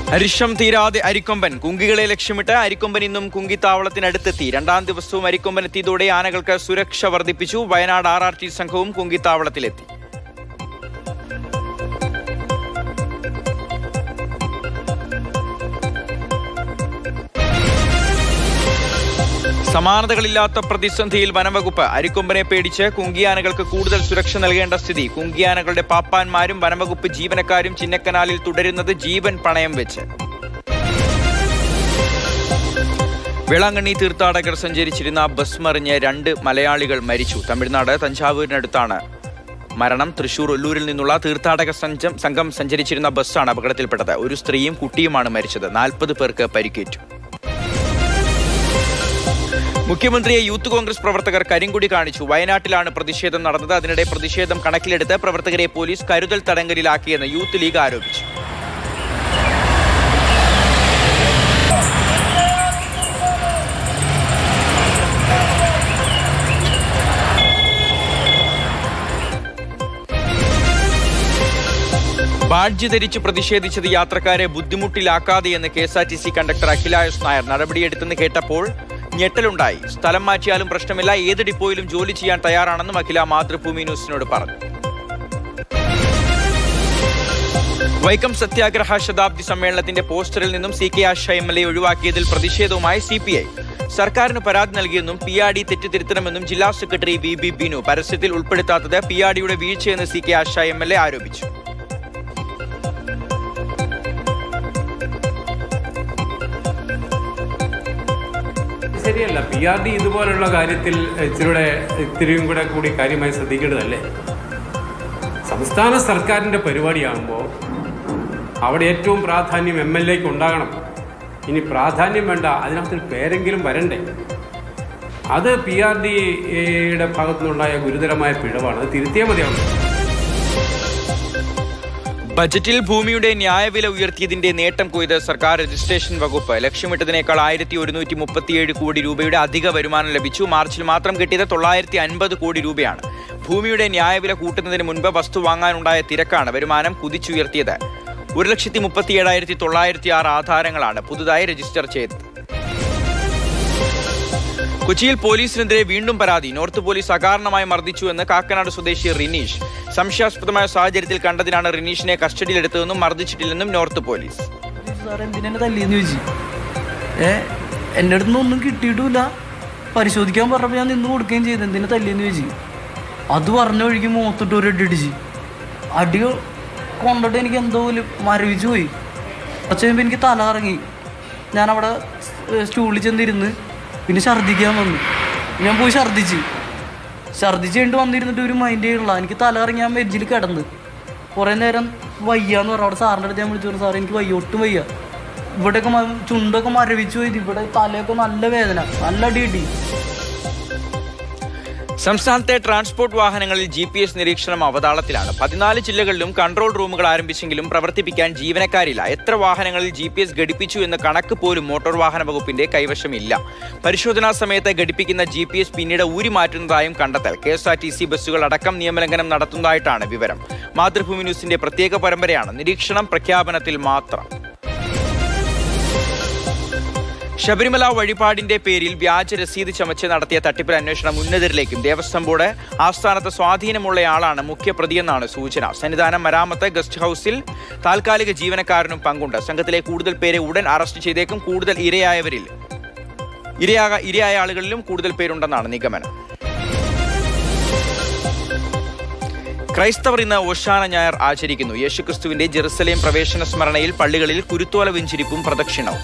ഹരിഷം തീരാതെ അരിക്കൊമ്പൻ കുങ്കികളെ ലക്ഷ്യമിട്ട് അരിക്കൊമ്പൻ ഇന്നും കുങ്കിത്താവളത്തിനടുത്തെത്തി രണ്ടാം ദിവസവും അരിക്കൊമ്പൻ എത്തിയതോടെ ആനകൾക്ക് സുരക്ഷ വർദ്ധിപ്പിച്ചു വയനാട് ആർ ആർ ടി സംഘവും കുങ്കിത്താവളത്തിലെത്തി സമാനതകളില്ലാത്ത പ്രതിസന്ധിയിൽ വനംവകുപ്പ് അരിക്കൊമ്പനെ പേടിച്ച് കുങ്കിയാനകൾക്ക് കൂടുതൽ സുരക്ഷ നൽകേണ്ട സ്ഥിതി കുങ്കിയാനകളുടെ പാപ്പാന്മാരും വനംവകുപ്പ് ജീവനക്കാരും ചിന്നക്കനാലിൽ തുടരുന്നത് ജീവൻ പണയം വെച്ച് വേളാങ്കണ്ണി തീർത്ഥാടകർ സഞ്ചരിച്ചിരുന്ന ബസ് മറിഞ്ഞ് രണ്ട് മലയാളികൾ മരിച്ചു തമിഴ്നാട് തഞ്ചാവൂരിനടുത്താണ് മരണം തൃശൂർ ഒല്ലൂരിൽ നിന്നുള്ള തീർത്ഥാടക സംഘം സംഘം സഞ്ചരിച്ചിരുന്ന ബസ്സാണ് അപകടത്തിൽപ്പെട്ടത് ഒരു സ്ത്രീയും കുട്ടിയുമാണ് മരിച്ചത് നാൽപ്പത് പേർക്ക് പരിക്കേറ്റു മുഖ്യമന്ത്രിയെ യൂത്ത് കോൺഗ്രസ് പ്രവർത്തകർ കരിങ്കുടി കാണിച്ചു വയനാട്ടിലാണ് പ്രതിഷേധം നടന്നത് അതിനിടെ പ്രതിഷേധം കണക്കിലെടുത്ത് പ്രവർത്തകരെ പോലീസ് കരുതൽ തടങ്കലിലാക്കിയെന്ന് യൂത്ത് ലീഗ് ആരോപിച്ചു ബാഡ്ജ് ധരിച്ച് പ്രതിഷേധിച്ചത് യാത്രക്കാരെ ബുദ്ധിമുട്ടിലാക്കാതെയെന്ന് K S R T C conductor അഖിലായസ് നായർ നടപടിയെടുത്തെന്ന് കേട്ടപ്പോൾ ഞെട്ടലുണ്ടായി സ്ഥലം മാറ്റിയാലും പ്രശ്നമില്ല ഏത് ഡിപ്പോയിലും ജോലി ചെയ്യാൻ തയ്യാറാണെന്നും അഖില മാതൃഭൂമി ന്യൂസിനോട് പറഞ്ഞു വൈക്കം സത്യാഗ്രഹ ശതാബ്ദി സമ്മേളനത്തിന്റെ പോസ്റ്ററിൽ നിന്നും C K Asha M L A ഒഴിവാക്കിയതിൽ പ്രതിഷേധവുമായി സി പി ഐ സർക്കാരിന് പരാതി നൽകിയെന്നും പി ആർ ഡി തെറ്റിതിരുത്തണമെന്നും ജില്ലാ സെക്രട്ടറി വി ബി ബിനു പരസ്യത്തിൽ ഉൾപ്പെടുത്താത്തത് പി ആർ ഡിയുടെ വീഴ്ചയെന്ന് C K Asha M L A ആരോപിച്ചു ശരിയല്ല പി ആർ ഡി ഇതുപോലുള്ള കാര്യത്തിൽ ഇച്ചിരൂടെ ഇത്തിരിയും കൂടെ കൂടി കാര്യമായി ശ്രദ്ധിക്കേണ്ടതല്ലേ സംസ്ഥാന സർക്കാരിൻ്റെ പരിപാടിയാകുമ്പോൾ അവിടെ ഏറ്റവും പ്രാധാന്യം എം എൽ എക്ക് ഉണ്ടാകണം ഇനി പ്രാധാന്യം വേണ്ട അതിനകത്തൊരു പേരെങ്കിലും വരണ്ടേ അത് പി ആർ ഡിയുടെ ഭാഗത്തുനിന്നുണ്ടായ ഗുരുതരമായ പിഴവാണ് അത് തിരുത്തിയാൽ മതിയാവും ബജറ്റിൽ ഭൂമിയുടെ ന്യായവില ഉയർത്തിയതിന്റെ നേട്ടം കൊയ്ത് സർക്കാർ രജിസ്ട്രേഷൻ വകുപ്പ് ലക്ഷ്യമിട്ടതിനേക്കാൾ ആയിരത്തി ഒരുന്നൂറ്റി മുപ്പത്തിയേഴ് കോടി രൂപയുടെ അധിക വരുമാനം ലഭിച്ചു മാർച്ചിൽ മാത്രം കിട്ടിയത് തൊള്ളായിരത്തി അൻപത് കോടി രൂപയാണ് ഭൂമിയുടെ ന്യായവില കൂട്ടുന്നതിന് മുൻപ് വസ്തു വാങ്ങാനുണ്ടായ തിരക്കാണ് വരുമാനം കുതിച്ചുയർത്തിയത് ഒരു ലക്ഷത്തി മുപ്പത്തി ഏഴായിരത്തി തൊള്ളായിരത്തി ആറ് ആധാരങ്ങളാണ് പുതുതായി രജിസ്റ്റർ ചെയ്തത് കൊച്ചിയിൽ പോലീസിനെതിരെ വീണ്ടും പരാതി നോർത്ത് പോലീസ് അകാരണമായി മർദ്ദിച്ചു എന്ന് കാക്കനാട് സ്വദേശി റിനീഷ് സംശയാസ്പദമായ സാഹചര്യത്തിൽ കണ്ടതിനാണ് റിനീഷിനെ കസ്റ്റഡിയിലെടുത്തതെന്നും മർദ്ദിച്ചിട്ടില്ലെന്നും നോർത്ത് പോലീസ് സാർ എന്തിനാ തല്ലിയെന്ന് ചോദിച്ചു ഏ എൻ്റെ അടുത്ത് നിന്ന് ഒന്നും കിട്ടിയിട്ടുമില്ല പരിശോധിക്കാൻ പറഞ്ഞപ്പോൾ ഞാൻ നിന്ന് കൊടുക്കുകയും ചെയ്തു എന്തിനാ തല്ലിയെന്ന് ചോദിച്ചു അത് പറഞ്ഞ വഴിക്ക് മുഖത്തിട്ട് ഒരു അടി അടിച്ച് അടി കൊണ്ടിട്ട് എനിക്ക് എന്തോ പോലെ മരവിച്ചു പോയി കുറച്ച് കഴിയുമ്പോൾ എനിക്ക് തല ഇറങ്ങി ഞാനവിടെ സ്റ്റൂളിൽ ചെന്നിരുന്ന് പിന്നെ ഛർദ്ദിക്കാൻ വന്നു ഞാൻ പോയി ഛർദ്ദിച്ച് ഛർദ്ദിച്ച് കഴിഞ്ഞിട്ട് വന്നിരുന്നിട്ട് ഒരു മൈൻഡ് ചെയ്യണില്ല എനിക്ക് തല ഇറങ്ങി ഞാൻ വെജിൽ കിടന്ന് കുറേ നേരം വയ്യാന്ന് പറഞ്ഞു അവിടെ സാറിൻ്റെ അടുത്ത് ഞാൻ വിളിച്ചു പറഞ്ഞു സാറേ എനിക്ക് വയ്യ ഒട്ടും വയ്യ ഇവിടെയൊക്കെ മ- ചുണ്ടൊക്കെ മരവിച്ചു പോയി ഇവിടെ തലയൊക്കെ നല്ല വേദന നല്ല അടി കിട്ടി സംസ്ഥാനത്തെ ട്രാൻസ്പോർട്ട് വാഹനങ്ങളിൽ ജി പി എസ് നിരീക്ഷണം അവതാളത്തിലാണ് പതിനാല് ജില്ലകളിലും കൺട്രോൾ റൂമുകൾ ആരംഭിച്ചെങ്കിലും പ്രവർത്തിപ്പിക്കാൻ ജീവനക്കാരില്ല എത്ര വാഹനങ്ങളിൽ ജി പി എസ് ഘടിപ്പിച്ചു എന്ന കണക്ക് പോലും മോട്ടോർ വാഹന വകുപ്പിന്റെ കൈവശമില്ല പരിശോധനാ സമയത്ത് ഘടിപ്പിക്കുന്ന ജി പി എസ് പിന്നീട് ഊരി മാറ്റുന്നതായും കണ്ടെത്തൽ K S R T C ബസ്സുകൾ അടക്കം നിയമലംഘനം നടത്തുന്നതായിട്ടാണ് വിവരം മാതൃഭൂമി ന്യൂസിന്റെ പ്രത്യേക പരമ്പരയാണ് നിരീക്ഷണം പ്രഖ്യാപനത്തിൽ മാത്രം ശബരിമല വഴിപാടിന്റെ പേരിൽ വ്യാജ രസീത് ചമച്ച് നടത്തിയ തട്ടിപ്പിൽ അന്വേഷണം ഉന്നതരിലേക്കും ദേവസ്വം ബോർഡ് ആസ്ഥാനത്ത് സ്വാധീനമുള്ളയാളാണ് മുഖ്യപ്രതിയെന്നാണ് സൂചന സന്നിധാനം മരാമത്ത് ഗസ്റ്റ് ഹൌസിൽ താൽക്കാലിക ജീവനക്കാരനും പങ്കുണ്ട് സംഘത്തിലെ കൂടുതൽ പേരെ ഉടൻ അറസ്റ്റ് ചെയ്തേക്കും കൂടുതൽ ഇരയായവരിൽ ഇരയാക ഇരയായ ആളുകളിലും കൂടുതൽ പേരുണ്ടെന്നാണ് നിഗമനം ക്രൈസ്തവർ ഇന്ന് ഓശാന ഞായർ ആചരിക്കുന്നു യേശുക്രിസ്തുവിന്റെ ജെറുസലേം പ്രവേശന സ്മരണയിൽ പള്ളികളിൽ കുരുത്തോല വെഞ്ചിരിപ്പും പ്രദക്ഷിണവും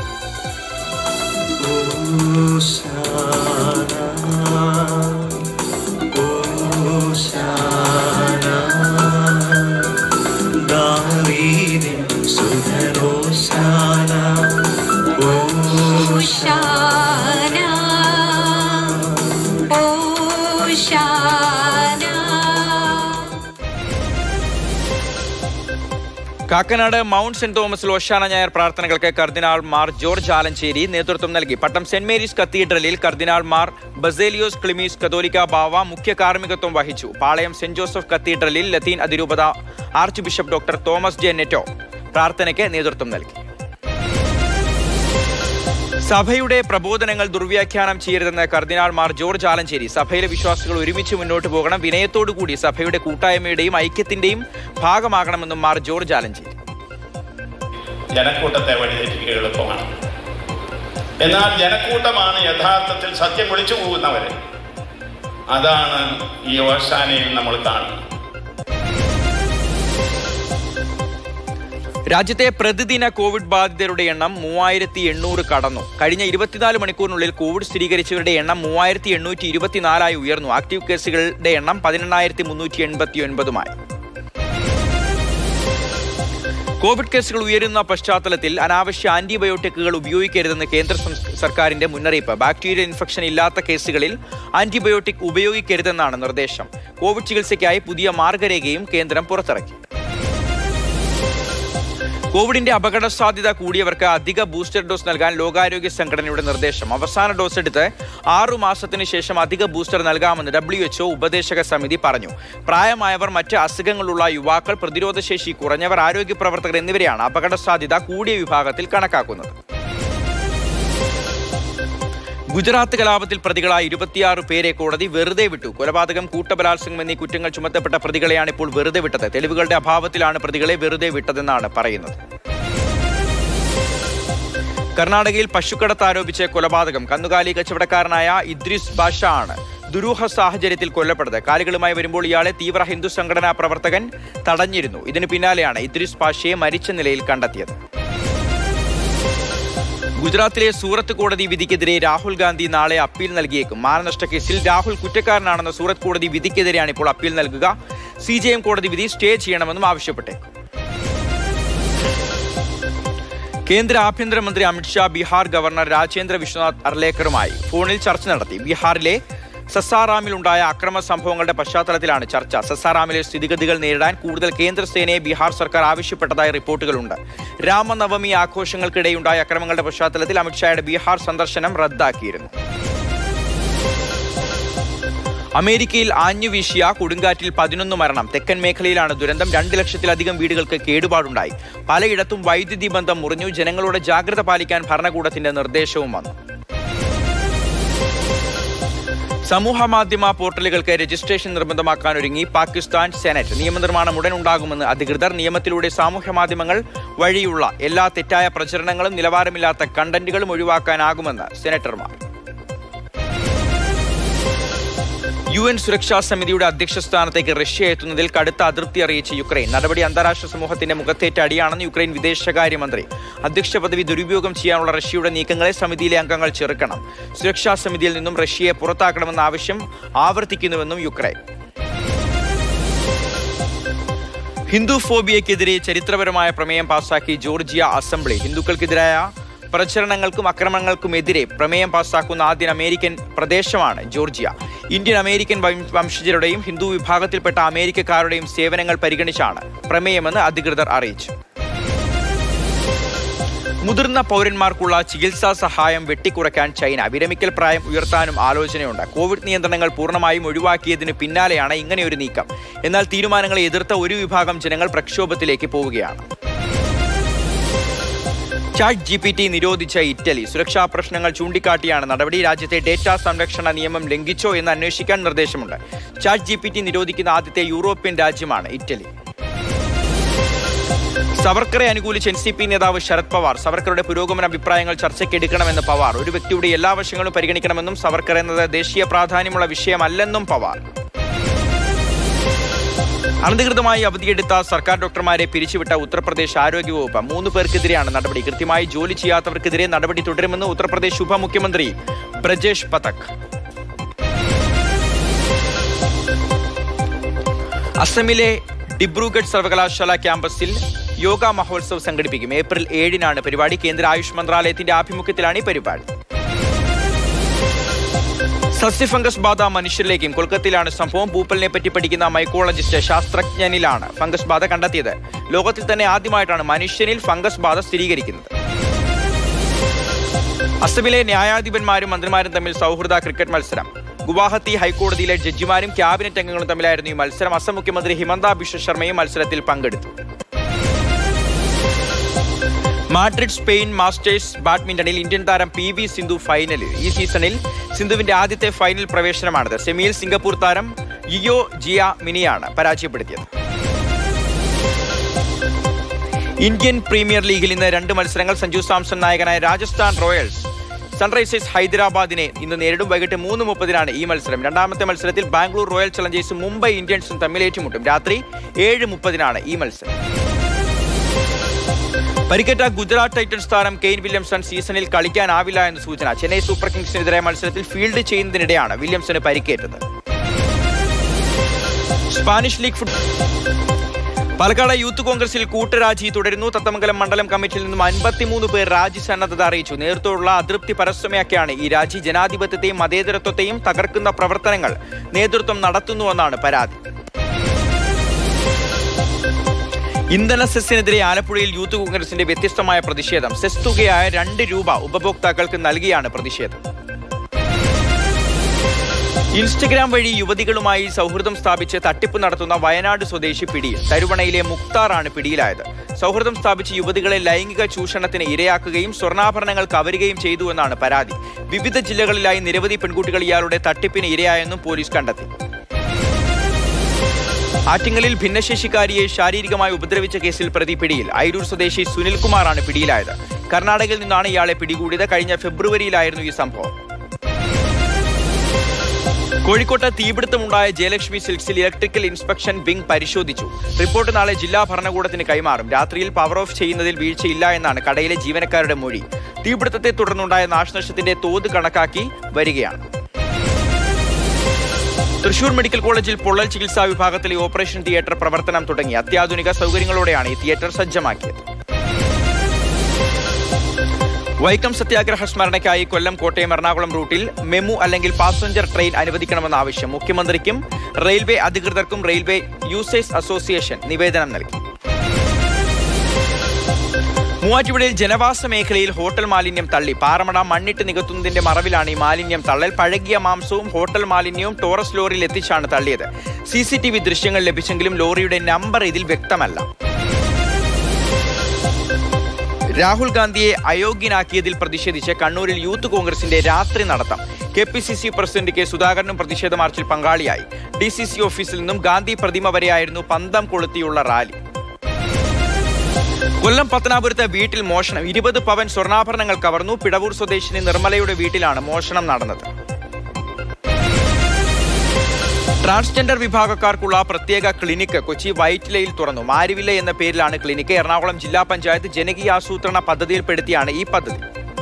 Oshana, Oshana. Kakkanad mount saint തോമസിൽ ഓശാന ഞായർ പ്രാർത്ഥനകൾക്ക് കർദിനാൾ മാർ ജോർജ് ആലഞ്ചേരി നേതൃത്വം നൽകി പട്ടം സെന്റ് മേരീസ് കത്തീഡ്രലിൽ കർദിനാൾ മാർ ബസേലിയോസ് ക്ലിമീസ് കത്തോലിക്ക ബാവ മുഖ്യ കാർമ്മികത്വം വഹിച്ചു പാളയം സെന്റ് ജോസഫ് കത്തീഡ്രലിൽ ലത്തീൻ അതിരൂപത archbishop doctor Thomas J Netto പ്രാർത്ഥനയ്ക്ക് നേതൃത്വം നൽകി സഭയുടെ പ്രബോധനങ്ങൾ ദുർവ്യാഖ്യാനം ചെയ്യരുതെന്ന് കർദിനാൾ മാർ ജോർജ് ആലഞ്ചേരി സഭയിലെ വിശ്വാസികൾ ഒരുമിച്ച് മുന്നോട്ട് പോകണം വിനയത്തോടുകൂടി സഭയുടെ കൂട്ടായ്മയുടെയും ഐക്യത്തിന്റെയും ഭാഗമാകണമെന്നും മാർ ജോർജ് ആലഞ്ചേരി ജനക്കൂട്ടത്തെ വഴിതെറ്റിക്കുക എളുപ്പമാണ് എന്നാൽ ജനക്കൂട്ടമാണ് യഥാർത്ഥത്തിൽ സത്യം വിളിച്ചു പോകുന്നവര് അതാണ് ഈ ഓശാനയിൽ നമ്മൾ കാണുന്നത് രാജ്യത്തെ പ്രതിദിന കോവിഡ് ബാധിതരുടെ എണ്ണം മൂവായിരത്തി എണ്ണൂറ് കടന്നു കഴിഞ്ഞ ഇരുപത്തിനാല് മണിക്കൂറിനുള്ളിൽ കോവിഡ് സ്ഥിരീകരിച്ചവരുടെ എണ്ണം മൂവായിരത്തി എണ്ണൂറ്റി ഇരുപത്തിനാലായി ഉയർന്നു ആക്റ്റീവ് കേസുകളുടെ എണ്ണം പതിനെണ്ണായിരത്തി മുന്നൂറ്റി എൺപത്തി ഒൻപതുമായി കോവിഡ് കേസുകൾ ഉയരുന്ന പശ്ചാത്തലത്തിൽ അനാവശ്യ ആന്റിബയോട്ടിക്കുകൾ ഉപയോഗിക്കരുതെന്ന് കേന്ദ്ര സംസ് സർക്കാരിന്റെ മുന്നറിയിപ്പ് ബാക്ടീരിയൽ ഇൻഫെക്ഷൻ ഇല്ലാത്ത കേസുകളിൽ ആന്റിബയോട്ടിക് ഉപയോഗിക്കരുതെന്നാണ് നിർദ്ദേശം കോവിഡ് ചികിത്സയ്ക്കായി പുതിയ മാർഗരേഖയും കേന്ദ്രം പുറത്തിറക്കി കോവിഡിന്റെ അപകട സാധ്യത കൂടിയവർക്ക് അധിക ബൂസ്റ്റർ ഡോസ് നൽകാൻ ലോകാരോഗ്യ സംഘടനയുടെ നിർദ്ദേശം അവസാന ഡോസ് എടുത്ത് ആറു മാസത്തിന് ശേഷം അധിക ബൂസ്റ്റർ നൽകാമെന്ന് ഡബ്ല്യു എച്ച്ഒ ഉപദേശക സമിതി പറഞ്ഞു പ്രായമായവർ മറ്റ് അസുഖങ്ങളുള്ള യുവാക്കൾ പ്രതിരോധശേഷി കുറഞ്ഞവർ ആരോഗ്യ പ്രവർത്തകർ എന്നിവരെയാണ് അപകട സാധ്യത കൂടിയ വിഭാഗത്തിൽ കണക്കാക്കുന്നത് ഗുജറാത്ത് കലാപത്തിൽ പ്രതികളായ ഇരുപത്തിയാറ് പേരെ കോടതി വെറുതെ വിട്ടു കൊലപാതകം കൂട്ടബലാത്സംഗം എന്നീ കുറ്റങ്ങൾ ചുമത്തപ്പെട്ട പ്രതികളെയാണ് ഇപ്പോൾ വെറുതെ വിട്ടത് തെളിവുകളുടെ അഭാവത്തിലാണ് പ്രതികളെ വെറുതെ വിട്ടതെന്നാണ് പറയുന്നത് കർണാടകയിൽ പശുക്കടത്ത് ആരോപിച്ച് കൊലപാതകം കന്നുകാലി കച്ചവടക്കാരനായ ഇദ്രിസ് ബാഷ ആണ് ദുരൂഹ സാഹചര്യത്തിൽ കൊല്ലപ്പെട്ടത് കാലികളുമായി വരുമ്പോൾ ഇയാളെ തീവ്ര ഹിന്ദു സംഘടനാ പ്രവർത്തകൻ തടഞ്ഞിരുന്നു ഇതിനു പിന്നാലെയാണ് ഇദ്രിസ് പാഷയെ മരിച്ച നിലയിൽ കണ്ടെത്തിയത് ഗുജറാത്തിലെ സൂറത്ത് കോടതി വിധിക്കെതിരെ രാഹുൽ ഗാന്ധി നാളെ അപ്പീൽ നൽകിയേക്കും മാനനഷ്ട കേസിൽ രാഹുൽ കുറ്റക്കാരനാണെന്ന സൂറത്ത് കോടതി വിധിക്കെതിരെയാണ് ഇപ്പോൾ അപ്പീൽ നൽകുക സി ജെ എം കോടതി വിധി സ്റ്റേ ചെയ്യണമെന്നും ആവശ്യപ്പെട്ടേക്കും കേന്ദ്ര ആഭ്യന്തരമന്ത്രി അമിത്ഷാ ബീഹാർ ഗവർണർ രാജേന്ദ്ര വിശ്വനാഥ് അർലേക്കറുമായി ഫോണിൽ ചർച്ച നടത്തി ബീഹാറിലെ സസാറാമിലുണ്ടായ അക്രമ സംഭവങ്ങളുടെ പശ്ചാത്തലത്തിലാണ് ചർച്ച സസാറാമിലെ സ്ഥിതിഗതികൾ നേരിടാൻ കൂടുതൽ കേന്ദ്ര സേനയെ ബീഹാർ സർക്കാർ ആവശ്യപ്പെട്ടതായി റിപ്പോർട്ടുകളുണ്ട് രാമനവമി ആഘോഷങ്ങൾക്കിടെയുണ്ടായ അക്രമങ്ങളുടെ പശ്ചാത്തലത്തിൽ അമിത്ഷായുടെ ബീഹാർ സന്ദർശനം റദ്ദാക്കിയിരുന്നു അമേരിക്കയിൽ ആഞ്ഞുവീശിയ കൊടുങ്കാറ്റിൽ പതിനൊന്ന് മരണം തെക്കൻ മേഖലയിലാണ് ദുരന്തം രണ്ട് ലക്ഷത്തിലധികം വീടുകൾക്ക് കേടുപാടുണ്ടായി പലയിടത്തും വൈദ്യുതി ബന്ധം മുറിഞ്ഞു ജനങ്ങളോട് ജാഗ്രത പാലിക്കാൻ ഭരണകൂടത്തിന്റെ നിർദ്ദേശവും വന്നു സമൂഹ മാധ്യമ പോർട്ടലുകൾക്ക് രജിസ്ട്രേഷൻ നിർബന്ധമാക്കാൻ ഒരുങ്ങി പാകിസ്ഥാൻ സെനറ്റ് നിയമനിർമ്മാണം ഉടൻ ഉണ്ടാകുമെന്ന് അധികൃതർ നിയമത്തിലൂടെ സാമൂഹ്യ മാധ്യമങ്ങൾ വഴിയുള്ള എല്ലാ തെറ്റായ പ്രചരണങ്ങളും നിലവാരമില്ലാത്ത കണ്ടന്റുകളും ഒഴിവാക്കാനാകുമെന്ന് സെനറ്റർമാർ യു എൻ സുരക്ഷാ സമിതിയുടെ അധ്യക്ഷ സ്ഥാനത്തേക്ക് റഷ്യ എത്തുന്നതിൽ കടുത്ത അതൃപ്തി അറിയിച്ച യുക്രൈൻ നടപടി അന്താരാഷ്ട്ര സമൂഹത്തിന്റെ മുഖത്തേറ്റ അടിയാണെന്ന് യുക്രൈൻ വിദേശകാര്യമന്ത്രി അധ്യക്ഷ പദവി ദുരുപയോഗം ചെയ്യാനുള്ള റഷ്യയുടെ നീക്കങ്ങളെ സമിതിയിലെ അംഗങ്ങൾ ചെറുക്കണം സുരക്ഷാ സമിതിയിൽ നിന്നും റഷ്യയെ പുറത്താക്കണമെന്ന ആവശ്യം ആവർത്തിക്കുന്നുവെന്നും യുക്രൈൻ ഹിന്ദു ഫോബിയയ്ക്കെതിരെ ചരിത്രപരമായ പ്രമേയം പാസാക്കി ജോർജിയ അസംബ്ലി ഹിന്ദുക്കൾക്കെതിരായ പ്രചരണങ്ങൾക്കും അക്രമങ്ങൾക്കുമെതിരെ പ്രമേയം പാസാക്കുന്ന ആദ്യ അമേരിക്കൻ പ്രദേശമാണ് ജോർജിയ ഇന്ത്യൻ അമേരിക്കൻ വം- വംശജരുടെയും ഹിന്ദു വിഭാഗത്തിൽപ്പെട്ട അമേരിക്കക്കാരുടെയും സേവനങ്ങൾ പരിഗണിച്ചാണ് പ്രമേയമെന്ന് അധികൃതർ അറിയിച്ചു മുതിർന്ന പൗരന്മാർക്കുള്ള ചികിത്സാ സഹായം വെട്ടിക്കുറയ്ക്കാൻ ചൈന വിരമിക്കൽ പ്രായം ഉയർത്താനും ആലോചനയുണ്ട് കോവിഡ് നിയന്ത്രണങ്ങൾ പൂർണ്ണമായും ഒഴിവാക്കിയതിന് പിന്നാലെയാണ് ഇങ്ങനെയൊരു നീക്കം എന്നാൽ തീരുമാനങ്ങളെ എതിർത്ത ഒരു വിഭാഗം ജനങ്ങൾ പ്രക്ഷോഭത്തിലേക്ക് പോവുകയാണ് ചാറ്റ് ജി പി ടി നിരോധിച്ച ഇറ്റലി സുരക്ഷാ പ്രശ്നങ്ങൾ ചൂണ്ടിക്കാട്ടിയാണ് നടപടി രാജ്യത്തെ ഡേറ്റാ സംരക്ഷണ നിയമം ലംഘിച്ചോ എന്ന് അന്വേഷിക്കാൻ നിർദ്ദേശമുണ്ട് ചാറ്റ് ജി പി ടി നിരോധിക്കുന്ന ആദ്യത്തെ യൂറോപ്യൻ രാജ്യമാണ് ഇറ്റലി സവർക്കറെ അനുകൂലിച്ച് എൻ സി പി നേതാവ് ശരത് പവാർ സവർക്കറുടെ പുരോഗമന അഭിപ്രായങ്ങൾ ചർച്ചയ്ക്കെടുക്കണമെന്ന് പവാർ ഒരു വ്യക്തിയുടെ എല്ലാ വശങ്ങളും പരിഗണിക്കണമെന്നും സവർക്കർ എന്നത് ദേശീയ പ്രാധാന്യമുള്ള വിഷയമല്ലെന്നും പവാർ അനധികൃതമായി അവധിയെടുത്ത സർക്കാർ ഡോക്ടർമാരെ പിരിച്ചുവിട്ട ഉത്തർപ്രദേശ് ആരോഗ്യവകുപ്പ് മൂന്ന് പേർക്കെതിരെയാണ് നടപടി കൃത്യമായി ജോലി ചെയ്യാത്തവർക്കെതിരെ നടപടി തുടരുമെന്ന് ഉത്തർപ്രദേശ് ഉപമുഖ്യമന്ത്രി ബ്രജേഷ് പതക് അസമിലെ ഡിബ്രുഗഡ് സർവകലാശാല ക്യാമ്പസിൽ യോഗ മഹോത്സവ് സംഘടിപ്പിക്കും ഏപ്രിൽ ഏഴിനാണ് പരിപാടി കേന്ദ്ര ആയുഷ് മന്ത്രാലയത്തിന്റെ ആഭിമുഖ്യത്തിലാണ് ഈ പരിപാടി സസ്യഫംഗസ് ബാധ മനുഷ്യരിലേക്കും കൊൽക്കത്തയിലാണ് സംഭവം പൂപ്പലിനെ പറ്റി പഠിക്കുന്ന മൈക്കോളജിസ്റ്റ് ശാസ്ത്രജ്ഞനിലാണ് ഫംഗസ് ബാധ കണ്ടെത്തിയത് ലോകത്തിൽ തന്നെ ആദ്യമായിട്ടാണ് മനുഷ്യനിൽ ഫംഗസ് ബാധ സ്ഥിരീകരിക്കുന്നത് അസമിലെ ന്യായാധിപന്മാരും മന്ത്രിമാരും തമ്മിൽ സൗഹൃദ ക്രിക്കറ്റ് മത്സരം ഗുവാഹത്തി ഹൈക്കോടതിയിലെ ജഡ്ജിമാരും ക്യാബിനറ്റ് അംഗങ്ങളും തമ്മിലായിരുന്നു ഈ മത്സരം അസം മുഖ്യമന്ത്രി ഹിമന്ത ബിശ്വ ശർമ്മയും മത്സരത്തിൽ പങ്കെടുത്തു മാഡ്രിഡ് സ്പെയിൻ മാസ്റ്റേഴ്സ് ബാഡ്മിന്റണിൽ ഇന്ത്യൻ താരം പി വി സിന്ധു ഫൈനലിൽ ഈ സീസണിൽ സിന്ധുവിന്റെ ആദ്യത്തെ ഫൈനൽ പ്രവേശനമാണിത് സെമിയിൽ സിംഗപ്പൂർ താരം യിയോ ജിയ മിനിയാണ് പരാജയപ്പെടുത്തിയത് ഇന്ത്യൻ പ്രീമിയർ ലീഗിൽ ഇന്ന് രണ്ട് മത്സരങ്ങൾ സഞ്ജു സാംസൺ നായകനായ രാജസ്ഥാൻ റോയൽസ് സൺറൈസേഴ്സ് ഹൈദരാബാദിനെ ഇന്ന് നേരിടും വൈകിട്ട് മൂന്ന് മുപ്പതിനാണ് ഈ മത്സരം രണ്ടാമത്തെ മത്സരത്തിൽ ബാംഗ്ലൂർ റോയൽ ചലഞ്ചേഴ്സും മുംബൈ ഇന്ത്യൻസും തമ്മിൽ ഏറ്റുമുട്ടും രാത്രി ഏഴ് മുപ്പതിനാണ് ഈ മത്സരം പരിക്കേറ്റ ഗുജറാത്ത് ടൈറ്റൻസ് താരം കെയ്ൻ വില്യംസൺ സീസണിൽ കളിക്കാനാവില്ല എന്ന് സൂചന ചെന്നൈ സൂപ്പർ കിങ്സിനെതിരായ മത്സരത്തിൽ ഫീൽഡ് ചെയ്യുന്നതിനിടെയാണ് വില്യംസന് പരിക്കേറ്റത് Spanish league football Palakkad youth കോൺഗ്രസിൽ കൂട്ടരാജി തുടരുന്നു തത്തമംഗലം മണ്ഡലം കമ്മിറ്റിയിൽ നിന്നും അൻപത്തിമൂന്ന് പേർ രാജി സന്നദ്ധത അറിയിച്ചു നേതൃത്വമുള്ള അതൃപ്തി പരസ്യമൊക്കെയാണ് ഈ രാജി ജനാധിപത്യത്തെയും മതേതരത്വത്തെയും തകർക്കുന്ന പ്രവർത്തനങ്ങൾ നേതൃത്വം നടത്തുന്നുവെന്നാണ് പരാതി ഇന്ധന സെസ്സിനെതിരെ ആലപ്പുഴയിൽ യൂത്ത് കോൺഗ്രസിന്റെ വ്യത്യസ്തമായ പ്രതിഷേധം സെസ് തുകയായ രണ്ട് രൂപ ഉപഭോക്താക്കൾക്ക് നൽകിയാണ് പ്രതിഷേധം ഇൻസ്റ്റഗ്രാം വഴി യുവതികളുമായി സൗഹൃദം സ്ഥാപിച്ച് തട്ടിപ്പ് നടത്തുന്ന വയനാട് സ്വദേശി പിടിയിൽ തരുവണയിലെ മുക്താറാണ് പിടിയിലായത് സൗഹൃദം സ്ഥാപിച്ച് യുവതികളെ ലൈംഗിക ചൂഷണത്തിന് ഇരയാക്കുകയും സ്വർണ്ണാഭരണങ്ങൾ കവരുകയും ചെയ്തു എന്നാണ് പരാതി വിവിധ ജില്ലകളിലായി നിരവധി പെൺകുട്ടികൾ ഇയാളുടെ തട്ടിപ്പിന് ഇരയായെന്നും പോലീസ് കണ്ടെത്തി ആറ്റിങ്ങലിൽ ഭിന്നശേഷിക്കാരിയെ ശാരീരികമായി ഉപദ്രവിച്ച കേസിൽ പ്രതി പിടിയിൽ ഐരൂർ സ്വദേശി സുനിൽകുമാറാണ് പിടിയിലായത് കർണാടകയിൽ നിന്നാണ് ഇയാളെ പിടികൂടിയത് കഴിഞ്ഞ ഫെബ്രുവരിയിലായിരുന്നു ഈ സംഭവം കോഴിക്കോട്ട് തീപിടുത്തമുണ്ടായ ജയലക്ഷ്മി സിൽക്സിൽ ഇലക്ട്രിക്കൽ ഇൻസ്പെക്ഷൻ വിംഗ് പരിശോധിച്ചു റിപ്പോർട്ട് നാളെ ജില്ലാ ഭരണകൂടത്തിന് കൈമാറും രാത്രിയിൽ പവർ ഓഫ് ചെയ്യുന്നതിൽ വീഴ്ചയില്ല എന്നാണ് കടയിലെ ജീവനക്കാരുടെ മൊഴി തീപിടുത്തത്തെ തുടർന്നുണ്ടായ നാശനഷ്ടത്തിന്റെ തോത് കണക്കാക്കി വരികയാണ് തൃശൂർ മെഡിക്കൽ കോളേജിൽ പൊള്ളൽ ചികിത്സാ വിഭാഗത്തിലെ ഓപ്പറേഷൻ തിയേറ്റർ പ്രവർത്തനം തുടങ്ങി അത്യാധുനിക സൗകര്യങ്ങളോടെയാണ് ഈ തിയേറ്റർ സജ്ജമാക്കിയത് വൈക്കം സത്യാഗ്രഹ സ്മരണയ്ക്കായി കൊല്ലം കോട്ടയം എറണാകുളം റൂട്ടിൽ മെമു അല്ലെങ്കിൽ പാസഞ്ചർ ട്രെയിൻ അനുവദിക്കണമെന്ന ആവശ്യം മുഖ്യമന്ത്രിക്കും റെയിൽവേ അധികൃതർക്കും റെയിൽവേ യൂസേഴ്സ് അസോസിയേഷൻ നിവേദനം നൽകി മൂവാറ്റുപുഴയിൽ ജനവാസ മേഖലയിൽ ഹോട്ടൽ മാലിന്യം തള്ളി പാറമട മണ്ണിട്ട് നികത്തുന്നതിന്റെ മറവിലാണ് ഈ മാലിന്യം തള്ളൽ പഴകിയ മാംസവും ഹോട്ടൽ മാലിന്യവും ടോറസ് ലോറിയിൽ എത്തിച്ചാണ് തള്ളിയത് സി സി ടി വി ദൃശ്യങ്ങൾ ലഭിച്ചെങ്കിലും ലോറിയുടെ നമ്പർ ഇതിൽ വ്യക്തമല്ല രാഹുൽ ഗാന്ധിയെ അയോഗ്യനാക്കിയതിൽ പ്രതിഷേധിച്ച് കണ്ണൂരിൽ യൂത്ത് കോൺഗ്രസിന്റെ രാത്രി നടത്തം K P C C president K സുധാകരനും പ്രതിഷേധ മാർച്ചിൽ പങ്കാളിയായി ഡി സി സി ഓഫീസിൽ നിന്നും ഗാന്ധി പ്രതിമ വരെയായിരുന്നു പന്തം കൊളുത്തിയുള്ള റാലി കൊല്ലം പത്തനാപുരത്തെ വീട്ടിൽ മോഷണം ഇരുപത് പവൻ സ്വർണ്ണാഭരണങ്ങൾ കവർന്നു പിടവൂർ സ്വദേശിനി നിർമ്മലയുടെ വീട്ടിലാണ് മോഷണം നടന്നത് ട്രാൻസ്ജെൻഡർ വിഭാഗക്കാർക്കുള്ള പ്രത്യേക ക്ലിനിക്ക് കൊച്ചി വൈറ്റ്ലയിൽ തുറന്നു മാരിവില്ല എന്ന പേരിലാണ് ക്ലിനിക്ക് എറണാകുളം ജില്ലാ പഞ്ചായത്ത് ജനകീയ ആസൂത്രണ പദ്ധതിയിൽപ്പെടുത്തിയാണ് ഈ പദ്ധതി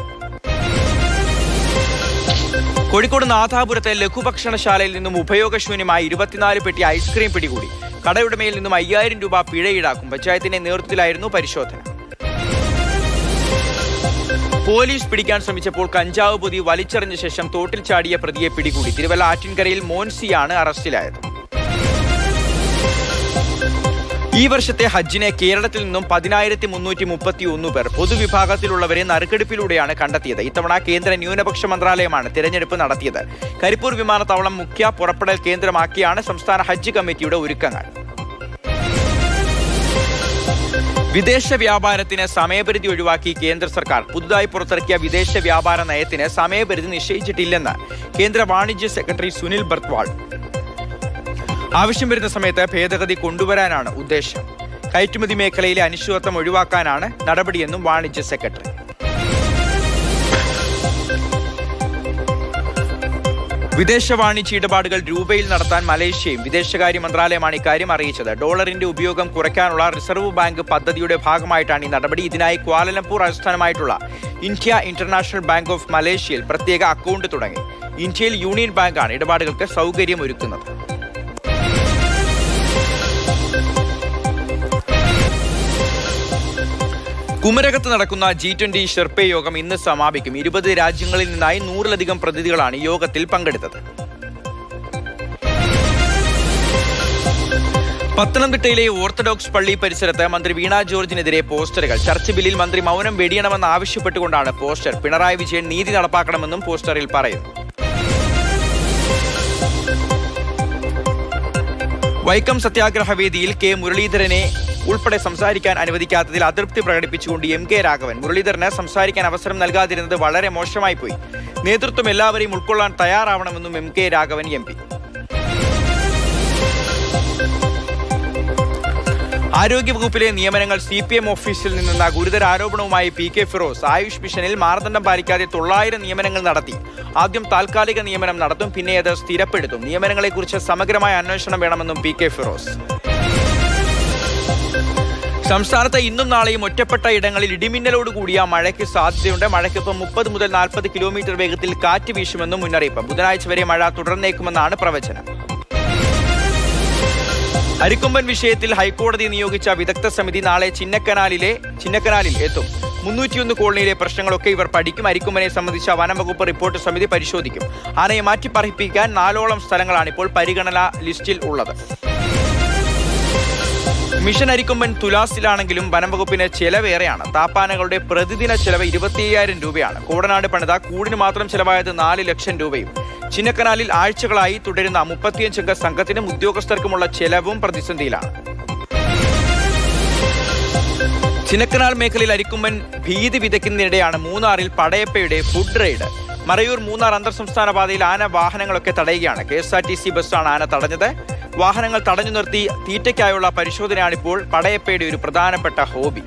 കോഴിക്കോട് നാഥാപുരത്തെ ലഘുഭക്ഷണശാലയിൽ നിന്നും ഉപയോഗശൂന്യമായി ഇരുപത്തിനാല് പെട്ടി ഐസ്ക്രീം പിടികൂടി കടയുടമയിൽ നിന്നും അയ്യായിരം രൂപ പിഴ ഈടാക്കും പഞ്ചായത്തിന്റെ നേതൃത്വത്തിലായിരുന്നു പരിശോധന പോലീസ് പിടിക്കാൻ ശ്രമിച്ചപ്പോൾ കഞ്ചാവ് പൊതി വലിച്ചെറിഞ്ഞ ശേഷം തോട്ടിൽ ചാടിയ പ്രതിയെ പിടികൂടി തിരുവല്ല ആറ്റിൻകരയിൽ മോൻസിയാണ് അറസ്റ്റിലായത് ഈ വർഷത്തെ ഹജ്ജിനെ കേരളത്തിൽ നിന്നും പതിനായിരത്തി മുന്നൂറ്റി മുപ്പത്തി ഒന്ന് പേർ പൊതുവിഭാഗത്തിലുള്ളവരെ നറുക്കെടുപ്പിലൂടെയാണ് കണ്ടെത്തിയത് ഇത്തവണ കേന്ദ്ര ന്യൂനപക്ഷ മന്ത്രാലയമാണ് തിരഞ്ഞെടുപ്പ് നടത്തിയത് കരിപ്പൂർ വിമാനത്താവളം മുഖ്യ പുറപ്പെടൽ കേന്ദ്രമാക്കിയാണ് സംസ്ഥാന ഹജ്ജ് കമ്മിറ്റിയുടെ ഒരുക്കങ്ങൾ വിദേശ വ്യാപാരത്തിന് സമയപരിധി ഒഴിവാക്കി കേന്ദ്ര സർക്കാർ പുതുതായി പുറത്തിറക്കിയ വിദേശ വ്യാപാര നയത്തിന് സമയപരിധി നിശ്ചയിച്ചിട്ടില്ലെന്ന് കേന്ദ്ര വാണിജ്യ സെക്രട്ടറി സുനിൽ ബർത്വാൾ ആവശ്യം വരുന്ന സമയത്ത് ഭേദഗതി കൊണ്ടുവരാനാണ് ഉദ്ദേശം കയറ്റുമതി മേഖലയിലെ അനിശ്ചിതത്വം ഒഴിവാക്കാനാണ് നടപടിയെന്നും വാണിജ്യ സെക്രട്ടറി വിദേശ വാണിജ്യ ഇടപാടുകൾ രൂപയിൽ നടത്താൻ മലേഷ്യയും വിദേശകാര്യ മന്ത്രാലയമാണ് ഇക്കാര്യം അറിയിച്ചത് ഡോളറിന്റെ ഉപയോഗം കുറയ്ക്കാനുള്ള റിസർവ് ബാങ്ക് പദ്ധതിയുടെ ഭാഗമായിട്ടാണ് ഈ നടപടി ഇതിനായി ക്വാലലംപൂർ ആസ്ഥാനമായിട്ടുള്ള ഇന്ത്യ ഇന്റർനാഷണൽ ബാങ്ക് ഓഫ് മലേഷ്യയിൽ പ്രത്യേക അക്കൗണ്ട് തുടങ്ങി ഇന്ത്യയിൽ യൂണിയൻ ബാങ്കാണ് ഇടപാടുകൾക്ക് സൗകര്യമൊരുക്കുന്നത് കുമരകത്ത് നടക്കുന്ന ജി ട്വന്റി ഷെർപ്പെ യോഗം ഇന്ന് സമാപിക്കും ഇരുപത് രാജ്യങ്ങളിൽ നിന്നായി നൂറിലധികം പ്രതിനിധികളാണ് യോഗത്തിൽ പങ്കെടുത്തത് പത്തനംതിട്ടയിലെ ഓർത്തഡോക്സ് പള്ളി പരിസരത്ത് മന്ത്രി വീണ ജോർജിനെതിരെ പോസ്റ്ററുകൾ ചർച്ച് ബില്ലിൽ മന്ത്രി മൗനം വെടിയണമെന്ന് ആവശ്യപ്പെട്ടുകൊണ്ടാണ് പോസ്റ്റർ പിണറായി വിജയൻ നീതി നടപ്പാക്കണമെന്നും പോസ്റ്ററിൽ പറയുന്നു വൈക്കം സത്യാഗ്രഹ വേദിയിൽ കെ മുരളീധരനെ ഉൾപ്പെടെ സംസാരിക്കാൻ അനുവദിക്കാത്തതിൽ അതൃപ്തി പ്രകടിപ്പിച്ചുകൊണ്ട് എം കെ രാഘവൻ മുരളീധരന് സംസാരിക്കാൻ അവസരം നൽകാതിരുന്നത് വളരെ മോശമായി പോയി നേതൃത്വം എല്ലാവരെയും ഉൾക്കൊള്ളാൻ തയ്യാറാവണമെന്നും M K Raghavan M P ആരോഗ്യവകുപ്പിലെ നിയമനങ്ങൾ സി പി എം ഓഫീസിൽ നിന്നെന്ന ഗുരുതര ആരോപണവുമായി പി കെ ഫിറോസ് ആയുഷ് മിഷനിൽ മാനദണ്ഡം പാലിക്കാതെ തൊള്ളായിരം നിയമനങ്ങൾ നടത്തി ആദ്യം താൽക്കാലിക നിയമനം നടത്തും പിന്നെ അത് സ്ഥിരപ്പെടുത്തും നിയമനങ്ങളെക്കുറിച്ച് സമഗ്രമായ അന്വേഷണം വേണമെന്നും പി കെ ഫിറോസ് സംസ്ഥാനത്ത് ഇന്നും നാളെയും ഒറ്റപ്പെട്ട ഇടങ്ങളിൽ ഇടിമിന്നലോട് കൂടിയ മഴയ്ക്ക് സാധ്യതയുണ്ട് മഴയ്ക്കൊപ്പം മുപ്പത് മുതൽ നാൽപ്പത് കിലോമീറ്റർ വേഗത്തിൽ കാറ്റ് വീശുമെന്നും മുന്നറിയിപ്പ് ബുധനാഴ്ച വരെ മഴ തുടർന്നേക്കുമെന്നാണ് പ്രവചനം അരിക്കൊമ്പൻ വിഷയത്തിൽ ഹൈക്കോടതി നിയോഗിച്ച വിദഗ്ധ സമിതി നാളെ ചിന്നക്കനാലിലെ ചിന്നക്കനാലിൽ എത്തും മുന്നൂറ്റിയൊന്ന് കോളനിയിലെ പ്രശ്നങ്ങളൊക്കെ ഇവർ പഠിക്കും അരിക്കൊമ്പനെ സംബന്ധിച്ച വനംവകുപ്പ് റിപ്പോർട്ട് സമിതി പരിശോധിക്കും ആനയെ മാറ്റിപ്പറിപ്പിക്കാൻ നാലോളം സ്ഥലങ്ങളാണ് ഇപ്പോൾ പരിഗണന ലിസ്റ്റിൽ ഉള്ളത് മിഷൻ അരിക്കൊമ്പൻ തുലാസിലാണെങ്കിലും വനംവകുപ്പിന് ചെലവേറെയാണ് താപ്പാനകളുടെ പ്രതിദിന ചെലവ് ഇരുപത്തിയ്യായിരം രൂപയാണ് കോടനാട് പണിത കൂടിന് മാത്രം ചെലവായത് നാല് ലക്ഷം രൂപയും ചിന്നക്കനാലിൽ ആഴ്ചകളായി തുടരുന്ന മുപ്പത്തിയഞ്ചംഗ സംഘത്തിനും ഉദ്യോഗസ്ഥർക്കുമുള്ള ചെലവും പ്രതിസന്ധിയിലാണ് ചിന്നക്കനാൽ മേഖലയിൽ അരിക്കുമ്പൻ ഭീതി വിതയ്ക്കുന്നതിനിടെയാണ് മൂന്നാറിൽ പടയപ്പയുടെ ഫുഡ് റെയ്ഡ് മറയൂർ മൂന്നാർ അന്തർ സംസ്ഥാന പാതയിൽ ആന വാഹനങ്ങളൊക്കെ തടയുകയാണ് K S R T C ബസ്സാണ് ആന തടഞ്ഞത് വാഹനങ്ങൾ തടഞ്ഞു നിർത്തി തീറ്റയ്ക്കായുള്ള പരിശോധനയാണിപ്പോൾ പടയപ്പയുടെ ഒരു പ്രധാനപ്പെട്ട ഹോബി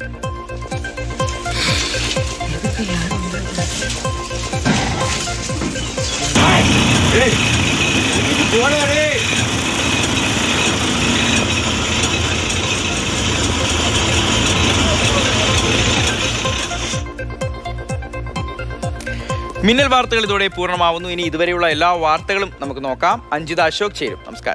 മിന്നൽ വാർത്തകൾ ഇതോടെ പൂർണ്ണമാവുന്നു ഇനി ഇതുവരെയുള്ള എല്ലാ വാർത്തകളും നമുക്ക് നോക്കാം അഞ്ജിത അശോക് ചേരും നമസ്കാരം